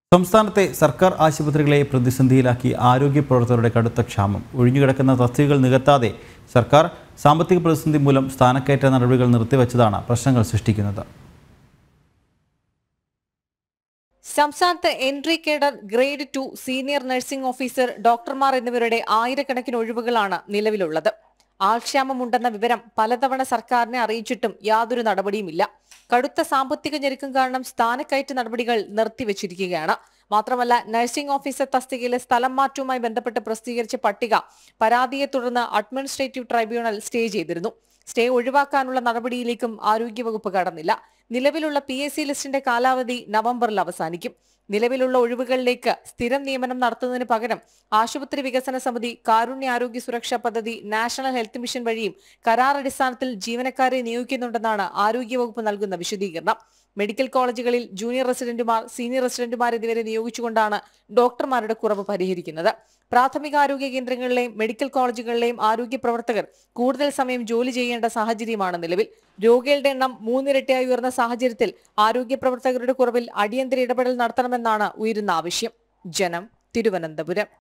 സംസ്ഥാനത്തെ സർക്കാർ ആശുപത്രികളെ പ്രതിസന്ധിയിലാക്കി ആരോഗ്യ പ്രവർത്തകരുടെ കടുത്ത ക്ഷാമം ഒഴിഞ്ഞുകിടക്കുന്ന തസ്തികകൾ നികത്താതെ സർക്കാർ സാമ്പത്തിക പ്രതിസന്ധി മൂലം സ്ഥാനക്കയറ്റ നടപടികൾ നിർത്തിവച്ചതാണ് പ്രശ്നങ്ങൾ സൃഷ്ടിക്കുന്നത് സംസ്ഥാനത്ത് entry cadre grade two senior nursing officer ഡോക്ടർമാർ എന്നിവരുടെ ആയിരക്കണക്കിന് ഒഴിവുകളാണ് നിലവിലുള്ളത് ആൾക്ഷാമമുണ്ടെന്ന വിവരം പലതവണ സർക്കാരിനെ അറിയിച്ചിട്ടും യാതൊരു നടപടിയുമില്ല കടുത്ത സാമ്പത്തിക ഞെരുക്കം കാരണം സ്ഥാനക്കയറ്റ നടപടികൾ നിർത്തിവച്ചിരിക്കുകയാണ് മാത്രമല്ല നഴ്സിംഗ് ഓഫീസർ തസ്തികയിലെ സ്ഥലം മാറ്റവുമായി ബന്ധപ്പെട്ട് പ്രസിദ്ധീകരിച്ച പട്ടിക പരാതിയെ തുടർന്ന് അഡ്മിനിസ്ട്രേറ്റീവ് ട്രൈബ്യൂണൽ സ്റ്റേ ചെയ്തിരുന്നു സ്റ്റേ ഒഴിവാക്കാനുള്ള നടപടിയിലേക്കും ആരോഗ്യവകുപ്പ് കടന്നില്ല നിലവിലുള്ള പി എസ് സി ലിസ്റ്റിന്റെ കാലാവധി നവംബറിൽ അവസാനിക്കും നിലവിലുള്ള ഒഴിവുകളിലേക്ക് സ്ഥിരം നിയമനം നടത്തുന്നതിന് പകരം ആശുപത്രി വികസന സമിതി കാരുണ്യ ആരോഗ്യ സുരക്ഷാ പദ്ധതി നാഷണൽ ഹെൽത്ത് മിഷൻ വഴിയും കരാർ അടിസ്ഥാനത്തിൽ ജീവനക്കാരെ നിയോഗിക്കുന്നുണ്ടെന്നാണ് ആരോഗ്യവകുപ്പ് നൽകുന്ന വിശദീകരണം മെഡിക്കൽ കോളേജുകളിൽ ജൂനിയർ റെസിഡന്റുമാർ സീനിയർ റെസിഡന്റുമാർ എന്നിവരെ നിയോഗിച്ചുകൊണ്ടാണ് ഡോക്ടർമാരുടെ കുറവ് പരിഹരിക്കുന്നത് പ്രാഥമിക ആരോഗ്യ കേന്ദ്രങ്ങളിലെയും മെഡിക്കൽ കോളേജുകളിലെയും ആരോഗ്യ പ്രവർത്തകർ കൂടുതൽ സമയം ജോലി ചെയ്യേണ്ട സാഹചര്യമാണ് നിലവിൽ രോഗികളുടെ എണ്ണം മൂന്നിരട്ടിയായി ഉയർന്ന സാഹചര്യത്തിൽ ആരോഗ്യ പ്രവർത്തകരുടെ കുറവിൽ അടിയന്തര ഇടപെടൽ നടത്തണമെന്നാണ് ഉയരുന്ന ആവശ്യം ജനം തിരുവനന്തപുരം